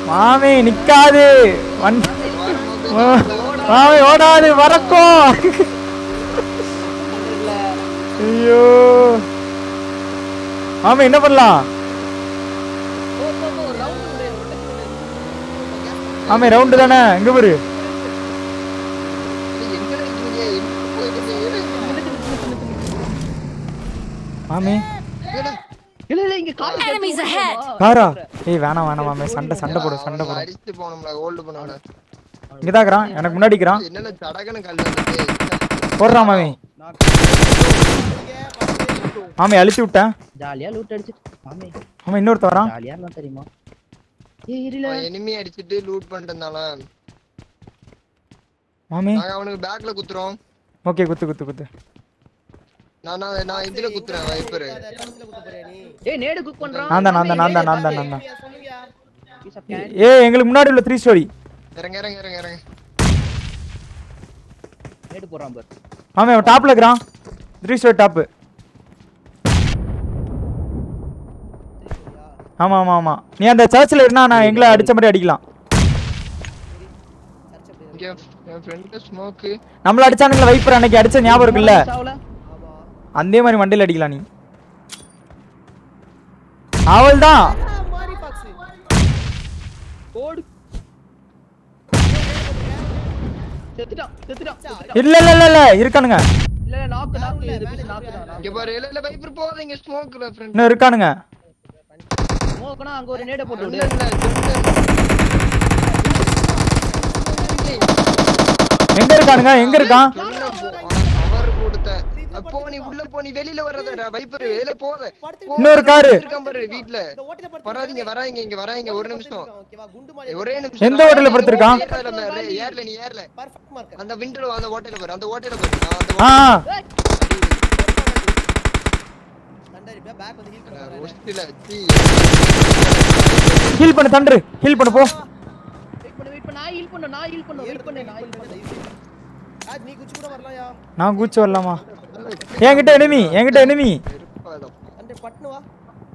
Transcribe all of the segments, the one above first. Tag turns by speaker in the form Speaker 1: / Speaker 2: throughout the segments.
Speaker 1: மாமி நிக்காது வண்டி மாமி ஓடாது வரக்கும் ஐயோ மாமி என்ன பண்ணலாம் மாமி ரவுண்டு தானே எங்க பாரு
Speaker 2: எங்க இருக்கீங்க எங்க போயிருக்கீங்க
Speaker 1: மாமி
Speaker 3: இல்ல இல்ல இங்க கார்
Speaker 4: Enemies ahead!
Speaker 1: காரா ஏய் வேணாம் வேணாம் மாமி சண்டை சண்டை போடு சண்டை போடு
Speaker 2: அடிச்சுட்டு போனோம்ல ஹோல்டு பண்ணோம்ல
Speaker 1: இங்கதான் இருக்கிறான் எனக்கு முன்னாடி இருக்கிறான்
Speaker 2: என்னென்ன சடகன கல் வந்துட்டு
Speaker 1: போடுறான் மாமி மாமி அழுத்தி விட்டேன்
Speaker 3: ஜாலியா லூட் அடிச்சு மாமே
Speaker 1: மாமி இன்னொருத்த வரான்
Speaker 3: ஜாலியா இருந்தா தெரியுமா ஏய் இருல
Speaker 2: எனிமி அடிச்சிட்டு லூட் பண்ணிட்டனால
Speaker 1: மாமி
Speaker 2: நாங்க அவனுக்கு பேக்ல குத்துறோம்
Speaker 1: ஓகே குத்து குத்து குத்து
Speaker 2: நான் நான் நான் இதுல குத்துறேன் வைப்பர்
Speaker 3: ஏய் நேடு குக் பண்றான்
Speaker 1: நான் தான் நான் தான் நான் தான் நான் தான் நான் தான்
Speaker 3: Piece of can.
Speaker 1: ஏய் எங்களுக்கு முன்னாடி உள்ள த்ரீ ஸ்டோரி
Speaker 2: இறங்க இறங்க இறங்க இறங்க
Speaker 3: நேடு போறான் பாரு
Speaker 1: மாமி அவன் டாப்ல இருக்கிறான் த்ரீ ஸ்டோரி டாப்பு ஆமா ஆமா ஆமா நீ அந்த சர்ச்சில் இருந்தா நான் எங்களை அடிச்ச மாதிரி அடிக்கலாம்
Speaker 2: இங்க என் ஃப்ரெண்ட் ஸ்மோக்கு
Speaker 1: நம்மள அடிச்சானுங்கள வைப்பர் அன்னைக்கு அடிச்ச ஞாபகம் இருக்குல்ல
Speaker 3: சாவல
Speaker 1: அதே மாதிரி மண்டையில அடிக்கலாம் நீ அவள் தான்
Speaker 3: கோடு செத்துட்டான் செத்துட்டான் செத்துட்டான்.
Speaker 1: இல்ல இல்ல இல்ல இல்ல இருக்கானுங்க
Speaker 3: இல்ல இல்ல நாக்கு நாக்கு இது பிடிச்சு நாக்கு தான்
Speaker 2: இங்க பாரு இல்ல இல்ல வைப்பர் போகாதீங்க ஸ்மோக்ல ஃப்ரெண்ட்
Speaker 1: இன்னும் இருக்கானுங்க
Speaker 3: மோக்கனா அங்க ஒரு நேட போட்டு
Speaker 2: இல்ல
Speaker 3: விடு
Speaker 2: இல்ல
Speaker 1: எங்க இருக்கானுங்க எங்க இருக்கான்
Speaker 2: அவர் கொடுத்த அப்போ நீ உள்ள போ நீ வெளியில வர்றத வைப்பர் வெளியில போத
Speaker 1: இன்னொரு காரு
Speaker 2: இருக்கான் பாரு வீட்ல வராதீங்க வராதீங்க இங்க வராதீங்க ஒரு நிமிஷம் ஒரே நிமிஷம்
Speaker 1: எந்த hotel ல படுத்திருக்கான்?
Speaker 2: ஏறல மேல, ஏறல நீ ஏறல அந்த விண்டோல அந்த ஹோட்டல்ல பாரு அந்த ஹோட்டல்ல பாரு நான் அந்த
Speaker 1: ஆ
Speaker 2: ஹோஸ்டல்ல சீ
Speaker 1: ஹீல் பண்ணு தண்டு ஹீல் பண்ணு போ
Speaker 3: வெயிட் பண்ணு வெயிட் பண்ணு நான் ஹீல் பண்ணு நான் ஹீல் பண்ணு வெயிட் பண்ணு நான் heal பண்ணு
Speaker 5: நீ குச்சி கூட வரலாம்யா
Speaker 1: நான் கூச்சு வரலாமா என்கிட்ட enemy என்கிட்ட enemy
Speaker 2: இருப்பாதா.
Speaker 5: அண்டே பட்னு வா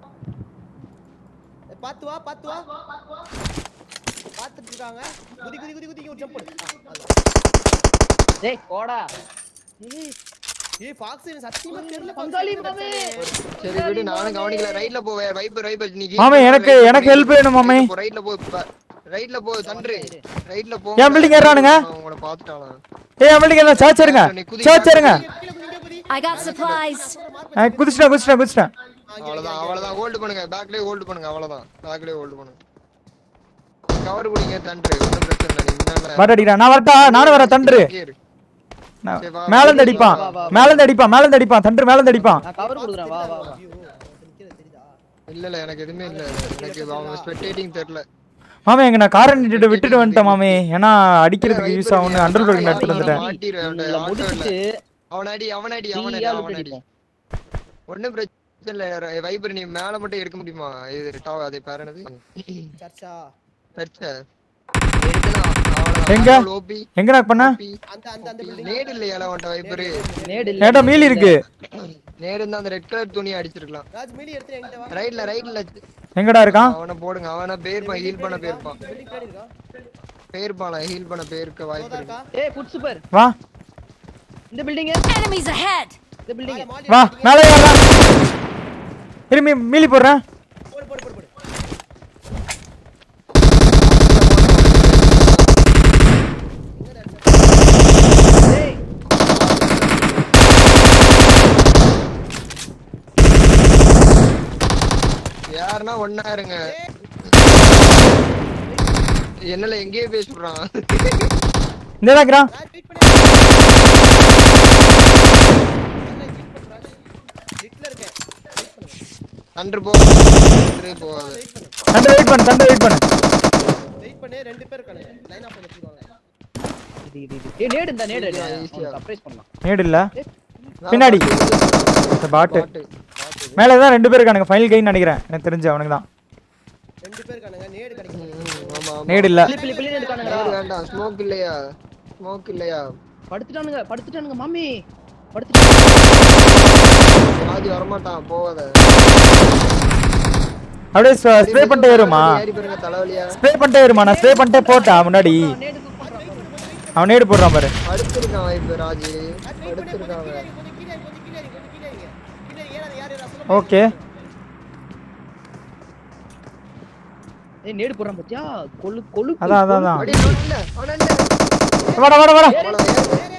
Speaker 5: ஏய், பாத்து வா பாத்து வா பாத்துட்டு இருக்காங்க குதி குதி குதி குதி ஒரு ஜம்ப் போடு ஆ, அதான்.
Speaker 3: டேய் கோடா ஏய்
Speaker 5: ஏய் ஃபாக்ஸ் எனக்கு சத்தியமா தெரியல
Speaker 3: பங்காளி மாமே
Speaker 2: சரி விடு நானும் கவனிக்கல ரைட்ல போ வைப்பர் வைப்பர் நீ
Speaker 1: மாமே, எனக்கு- எனக்கு help வேணும் மாமே.
Speaker 2: ரைட்ல போ ரைட்ல போ தன்று ரைட்ல போ
Speaker 1: என் building ஏறுறானுங்க?
Speaker 2: உங்களை பாத்துட்டானா
Speaker 1: ஏய் அவளுக்கு என்ன சர்ச் இருங்க சர்ச் இருங்க
Speaker 4: I got supplies.
Speaker 1: குதிச்சிட்டேன் குதிச்சிட்டேன் குதிச்சிட்டேன்
Speaker 2: அவ்வளவுதான் அவ்வளவுதான் ஹோல்ட் பண்ணுங்க பேக்லயே ஹோல்ட் பண்ணுங்க அவ்வளவுதான் பேக்லயே ஹோல்ட் பண்ணுங்க கவர் குடிங்க தன்று ஒண்ணும் பிரச்சனை இல்லை நீ முன்னால
Speaker 1: வர அடிக்கிறேன் நான் வரட்டா நானும் வரேன் தண்டு
Speaker 2: இங்கே இரு.
Speaker 1: நான்
Speaker 2: சரி, வா,
Speaker 1: மேலந்து அடிப்பான்
Speaker 3: வா, வா, வா.
Speaker 1: மேலந்து அடிப்பான் மேலந்து அடிப்பான் தண்டு மேலந்து அடிப்பான்
Speaker 3: நான் கவர் கொடுக்குறேன் வா வா வா
Speaker 2: இல்ல இல்ல எனக்கு எதுவுமே இல்ல எனக்கு அவங்க ஸ்பெக்டேட்டிங் தெரியல
Speaker 1: மாமே எங்க நான் காரை நிட்டுட்டு விட்டுட்டு வந்துட்டேன் மாமே ஏன்னா அடிக்கிறதுக்கு யூஸ் ஆகும்னு அண்டர் பிளேக் எடுத்துட்டு வந்துட்டேன்
Speaker 2: மாட்டிடுவேன் அவன்கிட்ட,
Speaker 3: உங்களை
Speaker 2: ஆட்டோ இல்ல.
Speaker 3: முடிச்சிட்டு
Speaker 2: அவனடி அவனடி அவனடி
Speaker 3: ஃப்ரீயா லூட்
Speaker 2: அவனடி
Speaker 3: அடிப்போம்
Speaker 2: ஒண்ணும் பிரச்சனை இல்ல வைபர் நீ மேல மட்டும் எடுக்க முடியுமா இது டாவ் அது பேர் என்னது
Speaker 5: சர்ச்சா
Speaker 2: சர்ச்ச எடுக்கலாம் அவ்வளவுதான்.
Speaker 1: எங்க?
Speaker 2: ஆட்டோ லோபி
Speaker 1: எங்க நான் பண்ண
Speaker 2: பி,
Speaker 5: அந்த அந்த அந்த பில்டிங்
Speaker 2: நேடு இல்லையா அவன்கிட்ட வைபர்
Speaker 3: நேடு இல்ல
Speaker 1: ஏட்டா மீல் இருக்கு
Speaker 2: நேடு இருந்தா அந்த ரெட் கலர் துணி அடிச்சிருக்கலாம்
Speaker 5: ராஜ் மீலி எடுத்து என்கிட்ட வா
Speaker 2: ரைட்ல ரைட்ல
Speaker 1: எங்கடா இருக்கான்
Speaker 2: அவனை போடுங்க அவன பேர்ப்பான் ஹீல் பண்ண பேர்ப்பான்
Speaker 5: பில்டிங் பின்னாடி இருக்கா
Speaker 2: பேர்ப்பான் ஹீல் பண்ண பேருக்கு வாய்ப்பு
Speaker 5: போதா
Speaker 2: இருக்கு
Speaker 5: இருக்கா
Speaker 3: ஏய் ஃபுட் சூப்பர்
Speaker 1: வா
Speaker 3: இந்த பில்டிங்
Speaker 4: Enemies ahead!
Speaker 3: இந்த பில்டிங்
Speaker 5: மாடி
Speaker 1: வா மேலே ஏறலாம் திரும்பி மீலி போடுறேன்
Speaker 5: போடு போடு போடு போடு
Speaker 3: ஏய்
Speaker 2: யாருன்னா ஒன்னா இருங்க என்னல எங்கேயே பேசுறான்
Speaker 1: இந்த இருக்கிறான்
Speaker 5: ராஜ் வெயிட் பண்ணு லிட்ல இருக்கேன்
Speaker 2: அன்று போ அன்று போகாது
Speaker 1: தண்டை வெயிட் பண்ணு தண்டை வெயிட் பண்ணு
Speaker 5: வெயிட் பண்ணு ரெண்டு பேர் இருக்காங்க லைன் ஆஃப் பண்ணிருக்காங்க
Speaker 3: இது இது இது ஏய் நேடு இந்த நேடு
Speaker 2: Easy-ஆ, easy-ஆ.
Speaker 3: சர்ப்ரைஸ் பண்ணலாம்
Speaker 1: நேடு இல்ல பின்னாடி இந்த பாட்டு
Speaker 2: பாட்டு
Speaker 1: மேலே தான் ரெண்டு பேர் இருக்கானுங்க ஃபைனல் கைன்னு நினைக்கிறேன் எனக்கு தெரிஞ்சு அவனுக்கு தான்
Speaker 5: ரெண்டு பேர் இருக்கானுங்க நேடு கிடைக்கும்
Speaker 2: ம், ஆமா ஆமா
Speaker 1: நேடு இல்ல
Speaker 3: பிளி பிளி பிளி இருக்கானுங்க
Speaker 2: நேரு வேண்டாம் ஸ்மோக் இல்லையா ஸ்மோக் இல்லையா
Speaker 3: படுத்துட்டானுங்க படுத்துட்டானுங்க மாமி படுத்துட்டானுங்க
Speaker 2: பாதி வரமாட்டான் போகாத
Speaker 1: அப்படியே ஸ்ப்ரே பண்ணிட்டே ஏறுமா
Speaker 2: ஏறி பாருங்க தலைவலியா
Speaker 1: ஸ்ப்ரே பண்ணிட்டே ஏறுமா நான் ஸ்ப்ரே பண்ணிட்டே போட்டேன் முன்னாடி
Speaker 3: நேடு குக் பண்றான்
Speaker 1: அவன் நேடு போடுறான் பாரு
Speaker 2: அடுத்திருக்கான் இப்ப ராஜு
Speaker 5: அது wait பண்ணு,
Speaker 2: அடுத்திருக்காங்க
Speaker 5: கொஞ்சம் கீழே இறங்கு, கொஞ்சம் கீழே இறங்கு, கொஞ்சம் கீழே இறங்கு. கீழே ஏறாத, யார் யாரா சொல்ல
Speaker 1: ஓகே
Speaker 3: ஏய் நேடு போடுறான் பாத்தியா கொழு கொழு
Speaker 1: அதான் அதான் அதான்
Speaker 2: அடி அவன் இல்ல அவன் இல்ல
Speaker 1: வாடா வாடா வாடா
Speaker 2: அவ்வளவுதான் ஏறு.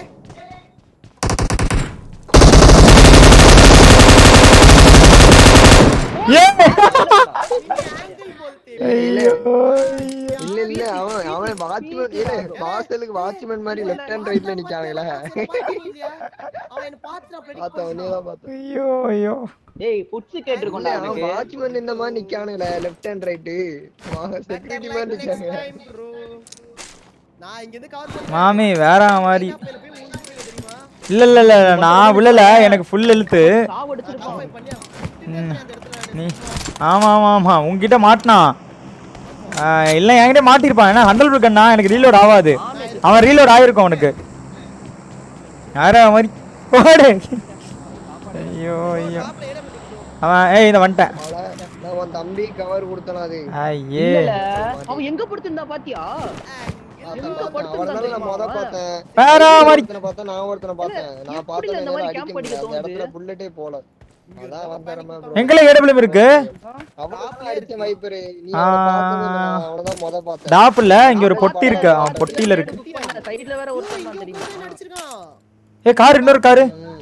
Speaker 1: ஏ
Speaker 5: angle போல்ட்டு.
Speaker 2: இல்ல இல்ல அவன் அவன் வாட்ச்மேன் இல்ல வாசலுக்கு வாட்ச்மேன் மாதிரி லெஃப்ட் ஹேண்ட் ரைட்ல நிக்கானுங்களே
Speaker 5: இல்லையா? அவன் என்ன பார்த்து நான் predict
Speaker 2: பார்த்தேன்
Speaker 5: பண்ணேன்.
Speaker 2: உன்னே தான் பார்த்தேன்
Speaker 1: ஐயோ ஐயோ
Speaker 3: ஏய் ஃபுட்ஸ்
Speaker 2: இல்ல
Speaker 3: கேட்டிருக்கோம்டா
Speaker 2: அவன்
Speaker 3: அவனுக்கு
Speaker 2: வாட்ச்மேன் இந்த மாதிரி நிக்கானுங்களே left hand right security
Speaker 5: Better
Speaker 2: மாதிரி
Speaker 5: luck next
Speaker 2: நிக்காங்க
Speaker 5: time, bro. நான் இங்க இருந்து cover பண்றேன்.
Speaker 1: மாமி வேற மாதிரி
Speaker 5: top ல போய் ஊந்து போய் தெரியுமா?
Speaker 1: இல்ல இல்ல இல்ல நான் விழல எனக்கு ஃபுல் எழுத்து
Speaker 3: சாவு அடிச்சிருப்பான்
Speaker 5: போய் பண்ணியா? நின்னு அந்த இடத்துல நான்
Speaker 1: நீ ஆமா ஆமா ஆமா உங்ககிட்ட மாட்டினான் ஆ, இல்ல என்கிட்ட மாட்டிருப்பான் ஏன்னா ஹண்ட்ரட் இருக்கண்ணா எனக்கு ரீலோட் ஆகாது அவன் ரீலோட் ஆயிருக்கும் அவனுக்கு யாரா மாதிரி போடு ஐயோ ஐயோ
Speaker 5: top ல இடம் இருக்கு bro.
Speaker 1: அவன் ஏய் இதை வந்துட்டேன்
Speaker 2: அவள நான் உன் தம்பி கவர் கொடுத்தனா அது
Speaker 1: ஐயே
Speaker 3: இல்ல அவன் எங்க படுத்திருந்தா பாத்தியா
Speaker 2: பார்த்தேன்,
Speaker 3: எங்க
Speaker 2: பார்த்தேன். அவர்தானே நான் முத பார்த்தேன்
Speaker 1: வேற மாதிரி
Speaker 2: ஒருத்தனை பார்த்தேன் நான் ஒருத்தனை பார்த்தேன் நான்
Speaker 3: எப்படி
Speaker 2: பார்த்தேன்
Speaker 3: இந்த மாதிரி
Speaker 2: என்னால
Speaker 3: camp
Speaker 2: அடிக்க
Speaker 3: அடிக்க
Speaker 2: முடியல அந்த
Speaker 3: தோணுது?
Speaker 2: இடத்துல புல்லட்டே போல அதான் வந்தரமா bro
Speaker 1: எங்களை ஏடபிள்யூம் இருக்கு
Speaker 2: அவன் அடிச்ச வைப்பரு நீ
Speaker 1: ஆ.
Speaker 2: அவனை பார்த்தது நான் அவனதான் முத பார்த்தேன்
Speaker 1: டாப்ல இங்க ஒரு பொட்டி இருக்கு அவன் பொட்டியில இருக்கு
Speaker 3: சைடுல வேற ஒருத்தன் தான் தெரியுமா
Speaker 5: இவன் அடிச்சிருக்கான்.
Speaker 1: ஏ கார் இன்னொரு காரு
Speaker 2: ம்.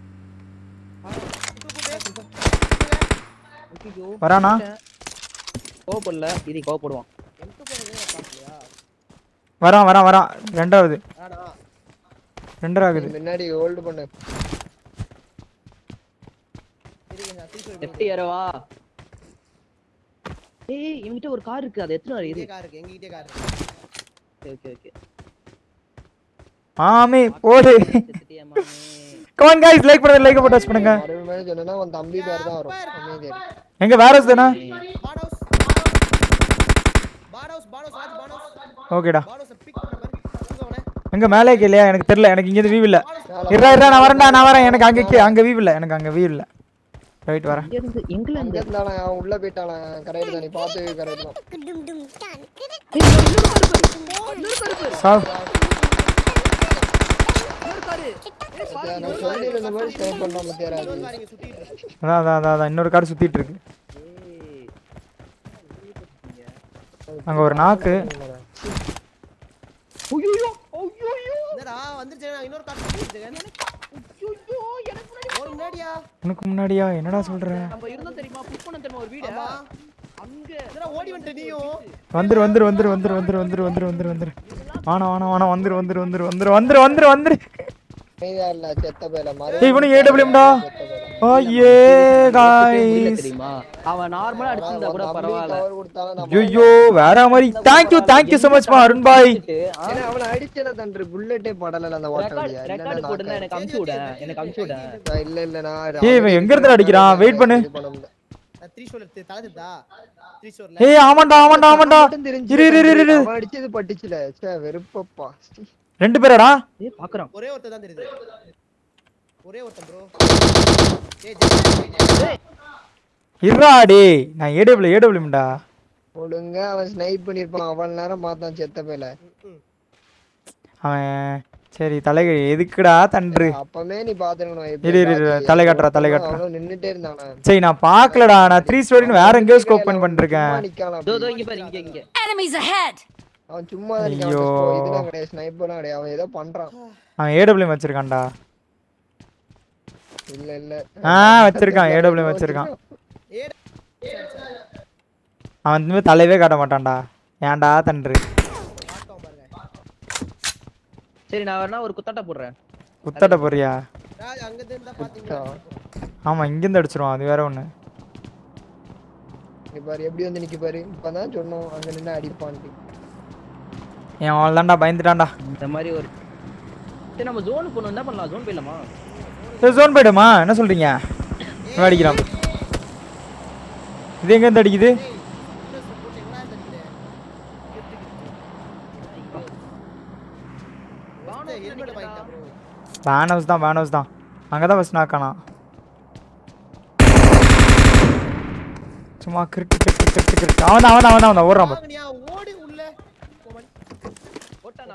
Speaker 3: ஐயோ
Speaker 1: வரானா
Speaker 3: கோவப்படல இது கோவப்படுவான்
Speaker 5: M2 போனதே நான் பார்க்கலையா?
Speaker 1: வரான் வரான் வரான் ரெண்டாவது
Speaker 5: ஆனா,
Speaker 1: ரெண்டாவது
Speaker 2: முன்னாடி ஹோல்டு பண்ணு
Speaker 5: இருங்க, நான் திருப்பி ஒரு
Speaker 3: லெஃப்ட் ஏறவா ஏய் இவன்கிட்ட ஒரு கார் இருக்கு அது எத்தனை
Speaker 5: இங்கே
Speaker 3: இது
Speaker 5: car இருக்கு, எங்ககிட்டயே car இருக்கு.
Speaker 3: ஓகே ஓகே
Speaker 1: மாமி போடு
Speaker 3: செத்துட்டியா மாமே
Speaker 1: கமான் गाइस லைக் பண்ணுங்க லைக் போட்டு டச் பண்ணுங்க
Speaker 2: மறுபடியும் மேல சொன்னா உன் தம்பி பேர் தான் வரும் அமைதியா இரு.
Speaker 1: எங்க வேற தானே
Speaker 5: Bad house, bad house, bad house, Raj, bad house.
Speaker 1: ஓகேடா
Speaker 5: Bad house அ pick பண்ண பாரு. அங்க அவனை.
Speaker 1: எங்க மேலே இல்லையா எனக்கு தெரியல எனக்கு இங்க வீவ் இல்ல இருடா இருடா நான் வரேன்டா நான் வரேன் எனக்கு அங்க கீ- அங்க வீவ் இல்ல எனக்கு அங்க வீவ் இல்ல ரைட் வரேன்
Speaker 3: இங்க இருந்து எங்கல
Speaker 2: அங்க
Speaker 3: இருந்து
Speaker 2: இருந்தாலும் அவன் உள்ள போயிட்டான் கரெக்ட் தான் நீ பார்த்து கரெக்ட் தான்
Speaker 3: ஏய், இன்னொரு கார் பாரு இன்னொரு கார் பாரு
Speaker 1: சாவ்
Speaker 3: இன்னொரு கார் ஏய்
Speaker 2: நான் சொல்லி இந்த மாதிரி ஸ்னைப் பண்ணாம தேராது
Speaker 5: car இங்க சுத்திட்டு இருக்கு.
Speaker 1: அதான் அதான் அதான், அதான் இன்னொரு கார் சுத்திட்டு இருக்கு
Speaker 3: ஏய்
Speaker 1: அங்க ஒரு நாக்கு
Speaker 3: ஐயோ ஐயோ
Speaker 5: என்னடா, வந்துருச்சு, நான் இன்னொரு car சுத்திட்டு இருக்கேன்.
Speaker 3: ஐயோ எனக்கு முன்னாடி
Speaker 5: ஒரு முன்னாடியா?
Speaker 1: உனக்கு முன்னாடியா என்னடா சொல்ற
Speaker 3: நம்ம இருந்தோம் தெரியுமா புக் பண்ண தெரியுமா ஒரு வீடு
Speaker 5: ஆமா.
Speaker 3: அங்க
Speaker 5: என்னடா, ஓடி வந்துட்ட நீயும்?
Speaker 1: வந்துரு வந்துரு வந்துரு வந்துரு வந்துரு வந்துரு வந்துரு வந்துரு வந்துரு வாணா வாணா வாணா வந்துரு வந்துரு வந்துரு வந்துரு வந்துரு வந்துரு வந்துரு
Speaker 2: அமைதியா இல்ல செத்த பேல
Speaker 1: ஏய், இவனும் ஏடபிள்யூம்டா ஐயே
Speaker 3: புரியல
Speaker 1: காய்ஸ்
Speaker 3: தெரியுமா அவன் நார்மலா அடிச்சிருந்தா கூட பரவாயில்ல
Speaker 2: கவர் கொடுத்தாலும் நம்ம
Speaker 1: ஐயோ வேற மாதிரி தேங்க்யூ தேங்க்யூ so much மா அருண் பாய்
Speaker 2: ஏன்னா அவன அடிச்சல தன்று புல்லட்டே படல அந்த ஓட்ட வழியா
Speaker 3: ரெக்கார்டு போட்டுனா எனக்கு அமுச்சு விட எனக்கு அமுச்சு விட
Speaker 2: இல்ல இல்ல நான்
Speaker 1: ஏய், இவன் எங்க இருந்து அடிக்கிறான்? wait பண்ணு.
Speaker 5: நான் three shore எடுத்து தலை தெரியுதா? three shore ல.
Speaker 1: ஏய் ஆமாண்டா ஆமாண்டா ஆமாண்டா இரு இரு இரு இரு
Speaker 2: அவன் அடிச்சது பட்டுச்சுல சே வெறுப்பப்பா
Speaker 1: ரெண்டு பேரடா
Speaker 3: ஏய் பாக்குறான்
Speaker 5: ஒரே ஒருத்தன் தான் தெரியுது ஒரே ஒருத்தன் ப்ரோ
Speaker 1: இருடா டேய் நான் ஏடபிள்யூ ஏடபிள்யூம்டா
Speaker 2: ஒழுங்கா அவன் ஸ்னைப் பண்ணிருப்பான் அவ்வளவு நேரம் பார்த்தான் செத்த பேல
Speaker 1: அவன் சரி தலைகழி எதுக்குடா தன்று
Speaker 2: அப்பவே நீ பாத்துருக்கணும்
Speaker 1: இரு, இரு, இரு, தலை காட்டுறா, தலை காட்டுறா.
Speaker 2: அவனும் நின்னுட்டே இருந்தானா
Speaker 1: சரி நான் பார்க்கலடா நான் த்ரீ ஸ்டோரின்னு வேற எங்கேயோ ஸ்கோப் பண்ணி பண்ணிருக்கேன்
Speaker 2: சும்மா நிக்கானாம்
Speaker 3: தோ
Speaker 2: அப்படி.
Speaker 3: தோ இங்க பாரு இங்க இங்க
Speaker 4: Enemies ahead!
Speaker 2: அவன் சும்மா தான் நிக்கான்
Speaker 1: ஐயோ.
Speaker 2: அவன் இதெல்லாம் கிடையாது ஸ்னைப்பர்லாம் கிடையாது அவன் ஏதோ பண்றான்
Speaker 1: அவன் ஏடபிள்யூ வச்சிருக்கான்டா
Speaker 2: இல்ல இல்ல
Speaker 1: ஆ வச்சிருக்கான் ஏடபிள்யூ வச்சிருக்கான் அவன் இனிமே தலையவே காட்ட மாட்டான்டா ஏன்டா தன்று
Speaker 5: மாட்டோம் பாருங்க
Speaker 3: சரி நான் வேணா ஒரு குத்தாட்ட போடுறேன்
Speaker 1: குத்தட்ட போறியா
Speaker 5: ராஜ் அங்க இருந்து இருந்தா பாத்தீங்களா
Speaker 1: ஆமா இங்கிருந்து அடிச்சிருவான் அது வேற ஒண்ணு
Speaker 2: இங்க பாரு எப்படி வந்து நிக்க பாரு இப்பதான் சொன்னோம் அங்க நின்னு அடிப்பான்ட்டு
Speaker 1: என் அவள்தான்டா பயந்துட்டான்டா
Speaker 3: இந்த மாதிரி ஒரு சரி நம்ம ஜோன் போகணும் என்ன பண்ணலாம் ஜோன் போயிடலாமா
Speaker 1: சரி ஜோன் போயிடுமா என்ன சொல்றீங்க இவன் அடிக்கிறான் இது எங்க இருந்து அடிக்குது
Speaker 5: ஹெல்மெட் வாங்கிட்டா ப்ரோ
Speaker 1: வேன் ஹவுஸ் தான் வேன் ஹவுஸ் தான் அங்கே தான் ஃபஸ்ட் நாக்கானா சும்மா கிரிட்டு கிரிட்டு கரெக்ட் கரெக்ட் அவன் தான் அவன் தான் அவன் தான் அவன் தான் ஓடுறான் பாரு
Speaker 5: வாங்கனியா ஓடி உள்ள போமன்
Speaker 3: போட்டானா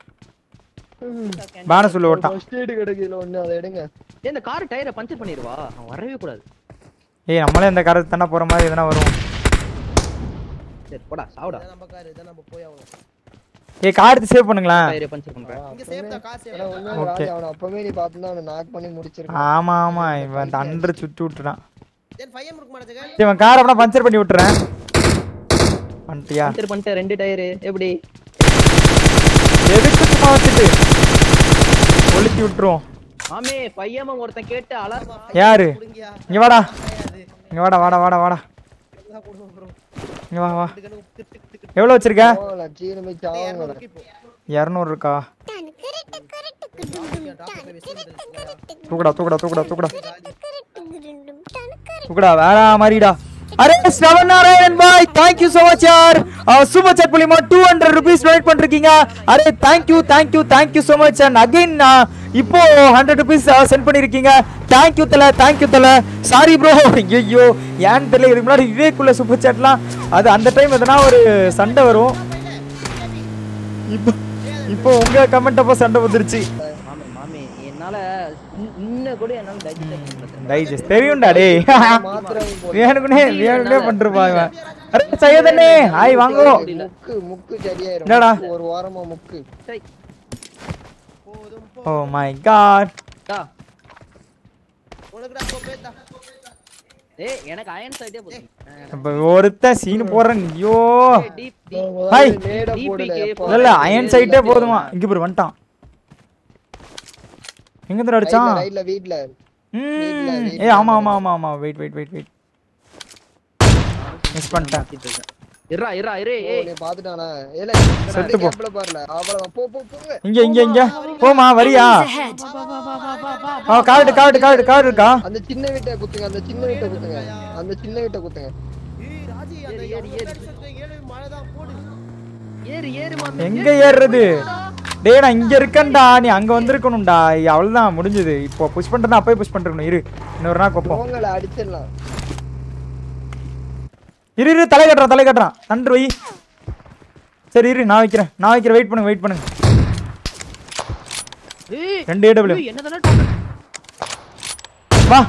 Speaker 1: பேனர் சொல்லு ஓட்டான்
Speaker 2: ஃபர்ஸ்ட் எய்ட் கிடைக்கல ஒண்ணு அதை எடுங்க
Speaker 3: ஏய், இந்த கார் டயரை பஞ்சர் பண்ணிடுவா அவன் வரவே கூடாது
Speaker 1: ஏய் நம்மளே இந்த காரை தானே போற மாதிரி எதனா வரும்
Speaker 3: சரி போடா சாவுடா
Speaker 5: இதான் நம்ம கார் இதான் நம்ம போய் ஆகணும்
Speaker 1: ஏய் கார் எடுத்து சேவ் பண்ணுங்களேன்
Speaker 3: டயரை பஞ்சர் பண்றேன்
Speaker 5: இங்க சேஃப் தான் கார்
Speaker 2: ஆனா
Speaker 5: சேஃப்
Speaker 2: ஒண்ணு
Speaker 1: Okay.
Speaker 2: ராஜா அவன அப்பவே நீ பார்த்திருந்தா அவனை நாக் பண்ணி முடிச்சிருக்கான்
Speaker 1: ஆமா ஆமா இவன் அந்த அண்டர் சுத்தி விட்டுறான்
Speaker 5: தென் 5 எம் இருக்கு மாட்டேங்க
Speaker 1: சரி, இவன் காரை அப்படியே பஞ்சர் பண்ணி விட்டுறேன் பண்ணிட்டியா
Speaker 3: பஞ்சர் பண்ணிட்டு ரெண்டு டயரு எப்படி
Speaker 1: எதுக்கு சும்மா வச்சுட்டு ஒழுக்கி விட்டுருவோம்
Speaker 3: மாமே பையன் ஒருத்தன் கேட்டு அலர்
Speaker 1: யாரு
Speaker 5: குடுங்கியா
Speaker 1: இங்க வாடா
Speaker 5: கிடையாது
Speaker 1: இங்க வாடா வாடா வாடா வாடா
Speaker 5: எல்லாம் கொடுங்க ப்ரோ
Speaker 1: இங்க வா வா
Speaker 5: இதுக்கு டிக் டிக் டிக்
Speaker 1: எவ்வளவு வச்சிருக்க
Speaker 2: போகல சீன போய் சாவங்க
Speaker 5: 200 இப்போ
Speaker 1: இரநூறு இருக்கா
Speaker 5: டாக்டர் போய் வெஸ்ட்
Speaker 1: தூக்குடா தூக்குடா தூக்குடா தூக்குடா தூக்குடா வேற மாதிரிடா அரே ஸ்ரவன் நாராயண் பாய் தேங்க் யூ so much யார் சூப்பர் chat மூலியமா 200 rupees donate பண்ணிருக்கீங்க அரே thank you thank you thank you so much and again இப்போ 100 rupees சென்ட் பண்ணிருக்கீங்க தேங்க் யூ தல தேங்க் யூ தல சாரி ப்ரோ ஐயோ ஏன்னு தெரியல இதுக்கு முன்னாடி விவேக்குள்ள சூப்பர் சாட்லாம் அது அந்த டைம் எதனா ஒரு சண்டை வரும் இப்போ இப்போ உங்க கமெண்ட் அப்போ சண்டை வந்துருச்சு
Speaker 3: மாமே மாமே என்னால இன்- இன்னும் கூட என்னால டைஜஸ்ட் பண்ண முடியல.
Speaker 1: டைஜஸ்ட் தெரியும்டா டேய்
Speaker 2: மாத்திரம் போடு.
Speaker 1: வேணுக்குனே வேணுக்குனே பண்ணிருப்பாங்க அரே சையதனே ஹாய் வாங்கோ
Speaker 2: முக்கு முக்கு சரியாயிரும்
Speaker 1: என்னடா?
Speaker 2: முக்கு ஒரு வாரமா முக்கு
Speaker 3: சரி,
Speaker 5: போதும் போ
Speaker 1: ஓ மை காட்
Speaker 3: டா.
Speaker 5: உனக்கு நான் போ பேத்தா
Speaker 3: ஏய் எனக்கு அயன் சைடே போதும்
Speaker 1: இப்ப ஒருத்த சீன் போடுறேன் ஐயோ
Speaker 3: டீப் டீப்
Speaker 1: ஹாய்
Speaker 2: நேட
Speaker 3: DPK
Speaker 2: போடல எப்போ
Speaker 1: இல்ல இல்ல அயன் சைட்டே போதுமா இங்க பாரு வந்துட்டான் எங்க இருந்து அடிச்சான்
Speaker 2: ரைட்ல வீட்ல
Speaker 1: ம் ஏ ஆமா ஆமா ஆமா ஆமா wait wait wait wait miss பண்ணிட்டேன்
Speaker 3: இருடா இருடா இரு
Speaker 2: ஓ,
Speaker 3: ஏய்
Speaker 2: நீ பாத்துட்டானா ஏல
Speaker 1: செத்து போ.
Speaker 2: கேப்ல பாருல அவ்வளவு போ போ போங்க
Speaker 1: இங்க இங்க இங்க போமா வரியா
Speaker 4: Enemies ahead.
Speaker 1: ஆ கார்டு கார்டு கார்டு கார்டு இருக்கா
Speaker 2: அந்த சின்ன வீட்டை குத்துங்க அந்த சின்ன வீட்டை குத்துங்க அந்த சின்ன வீட்டை குத்துங்க
Speaker 5: ஏய் ராஜி அந்த
Speaker 3: ஏறு, ஏறு, ஏறு.
Speaker 5: ஏறு ஏழு மழை தான் போடு
Speaker 3: ஏறு ஏறு மாமே
Speaker 1: எங்க ஏறுறது டேய் நான் இங்க இருக்கேன்டா நீ அங்க வந்திருக்கணும்டா அவ்வளவுதான் முடிஞ்சது இப்போ புஷ் பண்றதா அப்பவே புஷ் பண்ணிருக்கணும் இரு இன்னொரு நாள் கொப்போம்
Speaker 2: உங்களை அடிச்சிடலாம்
Speaker 1: இரு இரு தலை கட்டுறான் தலை கட்டுறான் நன்று வை சரி இரு நான் வைக்கிறேன் நான் வைக்கிறேன் வெயிட் பண்ணுங்க வெயிட் பண்ணுங்க
Speaker 3: ஏய்
Speaker 1: ரெண்டு ஏடபிள்யூ
Speaker 3: ஏய், என்னதானே டாப்
Speaker 1: வா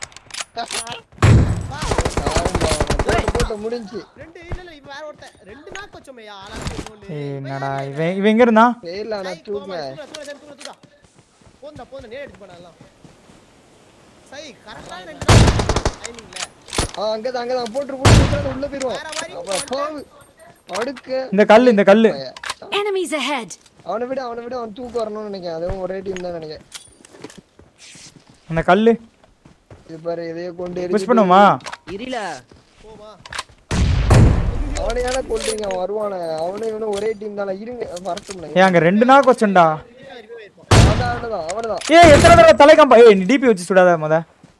Speaker 2: போட்டு போட்டு முடிஞ்சு
Speaker 5: ரெண்டு இல்ல இல்ல இவன் வேற ஒருத்தன் ரெண்டு நாக்கு வச்சோமே ஆளா
Speaker 1: ஏய், என்னடா இவன் இவன் எங்க இருந்தான்
Speaker 2: பேர்ல ஆனா தூக்குங்க
Speaker 5: போந்தா போந்தா நேரே எடுத்து போடலாம் சை கரெக்டா ரெண்டு டைமிங்ல
Speaker 2: ஆ அங்கதான் அங்கதான் போட்டு போட்டு உள்ள போயிருவோம்
Speaker 5: வேற மாதிரி
Speaker 2: அப்புறம் போவு அடுக்க
Speaker 1: இந்த கல்லு இந்த கல்லு
Speaker 4: Enemies ahead.
Speaker 2: அவனை விட அவனை விட அவன் தூக்கு வரணும்னு நினைக்கிறேன் அதுவும் ஒரே டீம் தான் நினைக்கிறேன்
Speaker 1: அந்த கல்லு
Speaker 2: இது பாரு இதையே கொண்டு
Speaker 1: புஷ்
Speaker 2: எரிஞ்சிட்டு
Speaker 1: பண்ணுமா
Speaker 3: இரில
Speaker 5: போமா
Speaker 2: அவனையால கொல்றீங்க அவன் வருவானே அவனும் இவனும் ஒரே டீம் தானே இருங்க வரட்டும்
Speaker 1: ஏய் அங்க ரெண்டு நாள் கொச்சண்டா
Speaker 2: அதான் அவனதான் அவனதான்
Speaker 1: ஏய் எத்தனை தடவை தலை காம்பா ஏய் நீ டிபி வச்சு சுடாத முத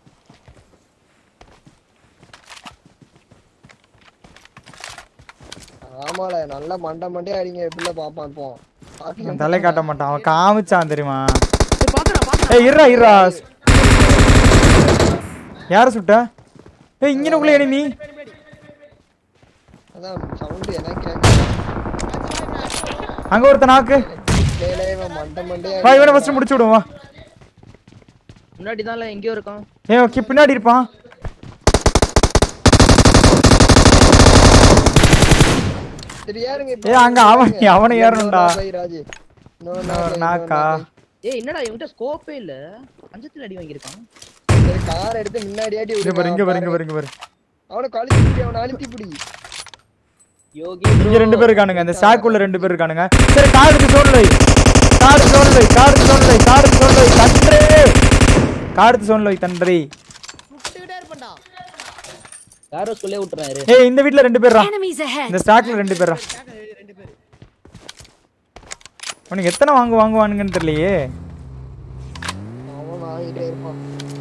Speaker 2: ஆமால நல்லா மண்டை மண்டையா அடிங்க எப்படில பாப்பான் இப்போ
Speaker 1: அவன் தலை காட்ட மாட்டான் அவன் காமிச்சான் தெரியுமா
Speaker 3: ஏய் பாக்கறா பாக்கறா
Speaker 1: ஏய் இருடா இருடா யார சுட்ட ஏய் இங்கனக்குள்ள எனிமி
Speaker 2: அதான் சவுண்ட் என்ன கேட்க
Speaker 1: அங்க ஒருத்த நாக்கு
Speaker 2: இவன் மண்டை மண்டையா
Speaker 1: வா இவனை ஃபர்ஸ்ட் முடிச்சு விடுவோம் வா
Speaker 3: முன்னாடி தான்ல எங்கேயோ இருக்கான்
Speaker 1: ஏய் ஓகே பின்னாடி இருப்பான்
Speaker 2: சரி ஏறுங்க இப்ப.
Speaker 1: ஏய், அங்க அவன் அவனை ஏறணும்டா.
Speaker 2: பை ராஜி இன்னொரு
Speaker 1: இன்னொரு
Speaker 2: நாக்கு,
Speaker 1: நாக்கா.
Speaker 2: இன்னொரு நாக்கு.
Speaker 3: ஏய் என்னடா இவன்ட்ட ஸ்கோப்பே இல்ல அஞ்சத்துல அடி வாங்கியிருக்கான்
Speaker 2: சரி கார் எடுத்து முன்னாடியாட்டி
Speaker 1: இங்க
Speaker 2: விடுங்க,
Speaker 1: பாரு இங்க பாரு இங்க
Speaker 2: பாரு.
Speaker 1: பாரு இங்க பாரு
Speaker 2: அவனை கழிச்சு பிடி அவனை அழுத்தி பிடி
Speaker 3: யோகி
Speaker 1: இங்க ரெண்டு பேர் இருக்கானுங்க இந்த ஸ்டாக்குள்ள ரெண்டு பேர் இருக்கானுங்க சரி காருக்கு சோன் வை காருக்கு சோன் வை காருக்கு சோன் வை காருக்கு சோன் வை தன்றே காருக்கு சோன் வை தன்றி
Speaker 5: சுட்டுக்கிட்டே இருப்பேன்டா
Speaker 3: யாரோ சொல்லே விட்டுறாரு
Speaker 1: ஏய் இந்த வீட்ல ரெண்டு பேர்ரா
Speaker 4: Enemies ahead.
Speaker 1: இந்த ஸ்டாக்ல ரெண்டு பேர்ரா
Speaker 5: கேக்க ரெண்டு பேர்
Speaker 1: உனக்கு எத்தனை வாங்கு வாங்குவானுங்கன்னு தெரியலையே
Speaker 2: அவன் ஆகிட்டே இருப்பான்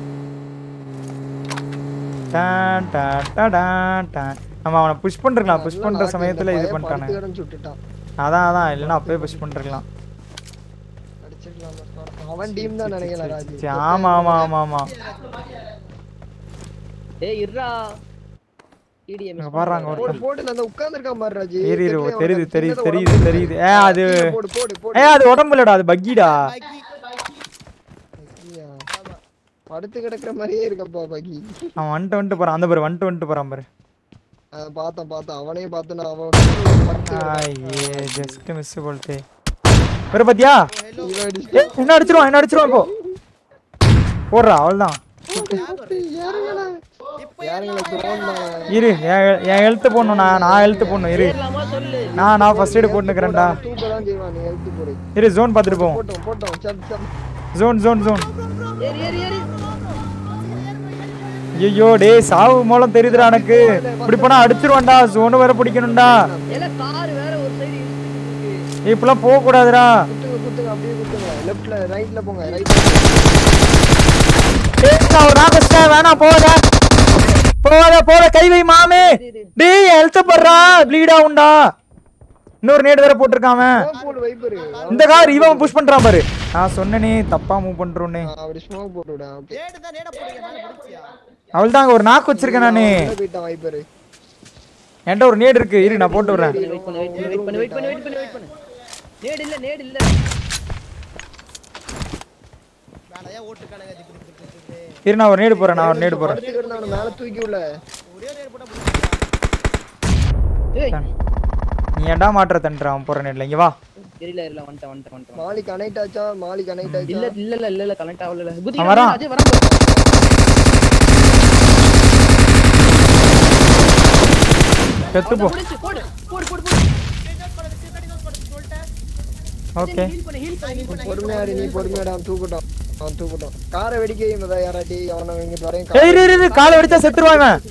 Speaker 1: டான் டான் டடான் டான். நம்ம அவனை புஷ் பண்ணிருக்கலாம் புஷ் பண்ற
Speaker 2: நாக்கு
Speaker 1: சமயத்துல
Speaker 2: இந்த
Speaker 1: இது
Speaker 2: பையன்
Speaker 1: பண்ணிட்டானு
Speaker 2: படுத்து கிடந்து சுட்டுட்டான்
Speaker 1: அதான் அதான் இல்லைன்னா அப்பவே புஷ் பண்ணிருக்கலாம்
Speaker 2: அடிச்சிடலாம் பாரு. அவன் டீம் தான் நினைக்கிறேன் ராஜி
Speaker 1: சரி, ஆமா ஆமா ஆமா ஆமா
Speaker 3: ஏய் இருடா TDM
Speaker 1: இங்க பாருங்க
Speaker 2: போடு
Speaker 1: ஒருத்தன்
Speaker 2: போடு அந்த உட்கார்ந்திருக்கான் பாரு ராஜி
Speaker 1: இரு இரு
Speaker 2: தெரியல
Speaker 1: தெரியுது
Speaker 2: உனக்கு.
Speaker 1: தெரியுது
Speaker 2: சின்னதா
Speaker 1: தெரியுது
Speaker 2: உடம்பு
Speaker 1: தெரியுது ஏ அது
Speaker 2: கீழே போடு போடு போடு
Speaker 1: ஏ அது உடம்புலடா அது பக்கிடா
Speaker 5: பாக்கி
Speaker 2: ஐயா. படுத்து கிடக்குற மாதிரியே இருக்கப்பா பாக்கி
Speaker 1: அவன் வந்துட்டு வந்துட்டு போறான் அந்த பாரு வந்துட்டு வந்துட்டு போறான் பாரு
Speaker 2: அஹ் பார்த்தேன் பார்த்தேன் அவனையும் பார்த்து நான் அவன் படுத்து
Speaker 1: ஐயே ஜஸ்ட் மிஸ் போல்ட்டே வேற பாத்தியா
Speaker 5: ஹலோ
Speaker 2: இவன் அடிச்சு-
Speaker 1: ஏ என்ன அடிச்சிருவான் என்ன அடிச்சிருவான் இப்போ போடுறா அவ்வளவுதான்
Speaker 2: யாருங்கடா?
Speaker 5: இப்போ
Speaker 2: யாருங்களா துரோகம்
Speaker 1: இரு என் என் ஹெல்த் போடணும் நான் நான் ஹெல்த் போடணும் இரு
Speaker 3: ஏறலாமா சொல்லு
Speaker 1: நான் நான் ஃபர்ஸ்ட் எய்ட் போட்டுக்கிறேன்டா
Speaker 2: தூக்க தான் செய்வான் நீ எழுத்து போடு
Speaker 1: இரு ஜோன் பார்த்துட்டு போவோம்
Speaker 2: போட்டோம் போட்டோம் சப் சப்
Speaker 1: ஜோன் ஜோன் ஜோன்
Speaker 3: ஏறி ஏறி ஏறி
Speaker 1: ஐயோ டேய் சாவு மூலம் தெரியுதுடா எனக்கு இப்படி போனா அடிச்சிருவான்டா ஜோனு வேற பிடிக்கணும்டா
Speaker 3: ஏல கார் வேற ஒரு சைடு இருக்கு
Speaker 1: இப்பெல்லாம் போக கூடாதுடா
Speaker 2: குத்துங்க குத்துங்க அப்படியே குத்துங்க லெஃப்ட்ல ரைட்ல போங்க ரைட்ல
Speaker 1: டேய் நான் ஒரு நாகஸ்டா வேணாம் போகாத போகாத போத கை வை மாமே டேய் ஹெல்த் படுறா ப்ளீட் ஆகும்டா இன்னொரு நேடு வேற போட்டிருக்கான் அவன்
Speaker 2: போடு வைப்பரு
Speaker 1: இந்த கார் இவன் புஷ் பண்றான் பாரு நான் சொன்னனே தப்பா மூவ் பண்றோன்னு
Speaker 2: அப்படி ஸ்மோக் போட்டு விட ஓகே
Speaker 5: நேடு தான் நேட போடுங்க மேல முடிச்சியா
Speaker 1: அவள் தான் ஒரு நாக்கு வச்சிருக்கேன் நானு
Speaker 2: போயிட்டான் வைப்பரு
Speaker 1: என்கிட்ட ஒரு நேடு இருக்கு இரு நான் போட்டு விடுறேன்
Speaker 3: வெயிட் பண்ணு வெயிட் பண்ணு வெயிட் பண்ணு வெயிட் பண்ணு வெயிட் பண்ணு நேடு இல்ல நேடு இல்ல
Speaker 5: வேலையா ஓட்டுக்கானுங்க திக்கு திக்கு திக்கு திக்கு.
Speaker 1: இரு நான் ஒரு நேடு போறேன் நான் ஒரு நேடு போறேன்
Speaker 2: படுத்துக்கிட்டு அவனை மேல தூக்கி உள்ள
Speaker 5: ஒரே நேடு போட்டா முடிச்சியா
Speaker 3: ஏய்
Speaker 1: நீ ஏன்டா மாற்ற தண்டுற அவன் போற நேட்ல இங்க வா
Speaker 3: தெரியல இல்ல வந்துட்டேன் வந்துட்டேன் வந்துட்டேன்
Speaker 2: மாலி கனெக்ட் ஆச்சா மாலி கனெக்ட் ஆச்சா
Speaker 3: இல்ல இல்ல இல்ல இல்ல இல்ல கனெக்ட் ஆகல குதி
Speaker 1: அவன் வரான்.
Speaker 3: அஜய் வரான் பாரு.
Speaker 1: செத்து போ
Speaker 3: முடிச்சு போடு போடு போடு போடு
Speaker 1: ஓகே
Speaker 3: ஹீல் பண்ணு ஹீல் பண்ணு heal பண்ணு
Speaker 2: பொறுமையாடி நீ பொறுமையாடா அவன் தூக்கட்டும் அவன் தூக்கட்டும் காரை வெடிக்க வைப்பதா யாராட்டி அவனை இங்க வரையும்
Speaker 1: ஏய் இரு இரு, இரு காலை வெடிச்சா செத்துருவான் இவன்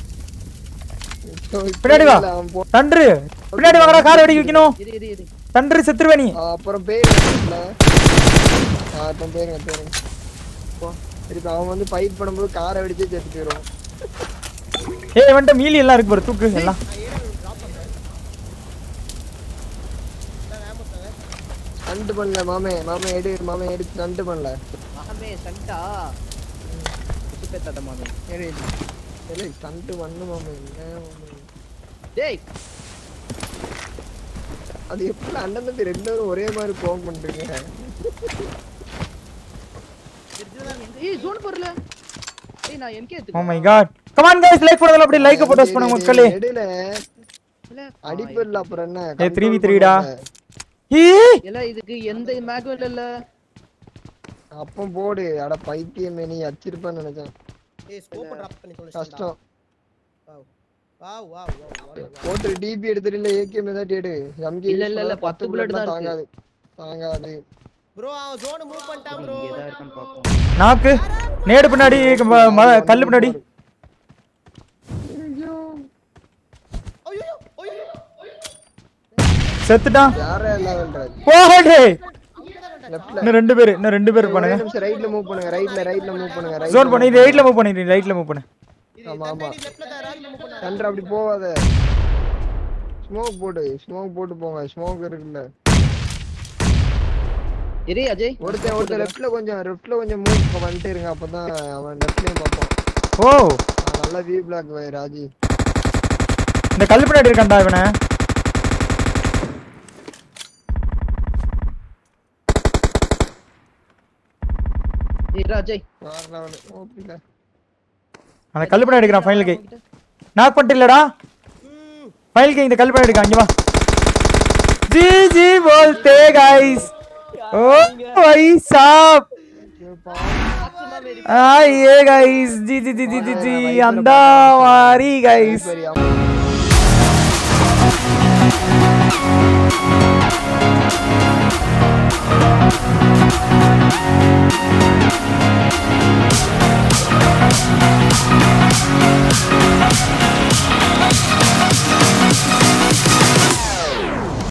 Speaker 1: பின்னாடி வா
Speaker 2: அவன் போ-
Speaker 1: தண்டு பின்னாடி வாங்கடா காலை வெடிக்க வைக்கணும்
Speaker 3: இரு இரு இரு
Speaker 1: தண்டு செத்துருவே நீ
Speaker 2: ஆ, அப்புறம் பேர் இல்ல ஆ அப்புறம் பேருங்க பேருங்க போ. திருப்பி அவன் வந்து ஃபைட் பண்ணும்போது காரை வெடிச்சு செத்து போயிடும்
Speaker 1: ஏய் வந்துட்டு மீலி எல்லாம் இருக்கு பாரு தூக்கு எல்லாம்
Speaker 2: ஸ்டண்ட் பண்ணல மாமே மாமே எடு மாமே எடுத்து ஸ்டண்ட் பண்ணல
Speaker 3: மாமே சண்டா சுப்பே தட்ட மாமே
Speaker 2: எடு இல்லை ஸ்டண்ட் பண்ணு மாமே என்ன மாமே
Speaker 3: டேய்
Speaker 2: அது எப்படி அண்ணன் தம்பி ரெண்டு பேரும் ஒரே மாதிரி கோவம் பண்றீங்க
Speaker 3: ஏய் ஜோன் போறல ஏய் நான் எம்கே
Speaker 1: ஓ
Speaker 3: எடுத்துக்கோ
Speaker 1: my god come on guys like போடுறதுல அப்படியே லைக் போட்டு பண்ணுங்க மக்களே
Speaker 2: எடுல
Speaker 3: இல்ல
Speaker 2: அடிப்படல அப்புறம் என்ன
Speaker 1: ஏய், 3v3
Speaker 2: control
Speaker 1: டா.
Speaker 2: பண்ணுங்க.
Speaker 1: ஏய்
Speaker 3: இல்ல இதுக்கு எந்த மேக்கும் இல்ல இல்ல
Speaker 2: அப்போ போடு அட பைத்தியமே நீ அச்சிருப்பேன்னு நினைச்சேன்
Speaker 5: ஏய் ஸ்கோப் டிராப் பண்ணி சொல்லு
Speaker 2: கஷ்டம்
Speaker 5: வாவ் வாவ் வாவ் வாவ்
Speaker 2: போட்டு டிபி எடுத்துட்டு இல்ல ஏகேம் ஏதாட்டி எடு எம்ஜி
Speaker 3: இல்ல, இல்ல, இல்ல, பத்து bullet தான்
Speaker 2: தாங்காது தாங்காது
Speaker 5: ப்ரோ அவன் ஜோன் மூவ் பண்ணிட்டான் ப்ரோ
Speaker 3: இங்க ஏதா இருக்கான்னு பாப்போம்
Speaker 1: நாக்கு நேடு பின்னாடி ம- ம- கல்லு பின்னாடி
Speaker 5: ஐயோ ஐயோ
Speaker 1: செத்துட்டான்
Speaker 2: யாரா இல்லாதன்றாரு
Speaker 1: போடே
Speaker 2: லெஃப்ட்ல
Speaker 1: இன்னும் ரெண்டு பேர் இன்னும் ரெண்டு பேர் பண்ணுங்க
Speaker 2: நிமிஷம் ரைட்ல மூவ் பண்ணுங்க ரைட்ல ரைட்ல மூவ் பண்ணுங்க ரைட்
Speaker 1: ஜோன் பண்ணி ரைட்ல மூவ் பண்ணிடு ரைட்ல மூவ் பண்ணு
Speaker 2: ஆமா ஆமா
Speaker 5: லெஃப்ட்ல தான் ராஜ் மூவ் பண்ணா
Speaker 2: தண்டர் அப்படி போவாத ஸ்மோக் போடு ஸ்மோக் போட்டு போங்க ஸ்மோக் இருக்குல்ல
Speaker 3: இரு அஜய்
Speaker 2: ஒருத்தன் ஒருத்தன் லெஃப்ட்ல கொஞ்சம் லெஃப்ட்ல கொஞ்சம் மூவ் பண்ணிட்டு இருங்க அப்பதான் அவன் லெஃப்ட்லயும் பார்ப்பான்
Speaker 1: ஓ
Speaker 2: ஆ, நல்லா வியூ பிளாக் வை ராஜி
Speaker 1: இந்த கல்லு பின்னாடி இருக்கான்டா இவனை
Speaker 3: இரு அஜய்
Speaker 2: வேற லெவல் ஓபில
Speaker 1: அந்த கல்லு பின்னாடி இருக்கிறான் ஃபைனல் கை நாக் பண்ணிட்டு இல்லடா ஃபைனல் கை இந்த கல்லு பின்னாடி இருக்கான் இங்க வா जी जी बोलते गाइस ओ भाई साहब आइए गाइस जी जी जी जी जी जी अंडा मारी गाइस
Speaker 2: சரி அவன்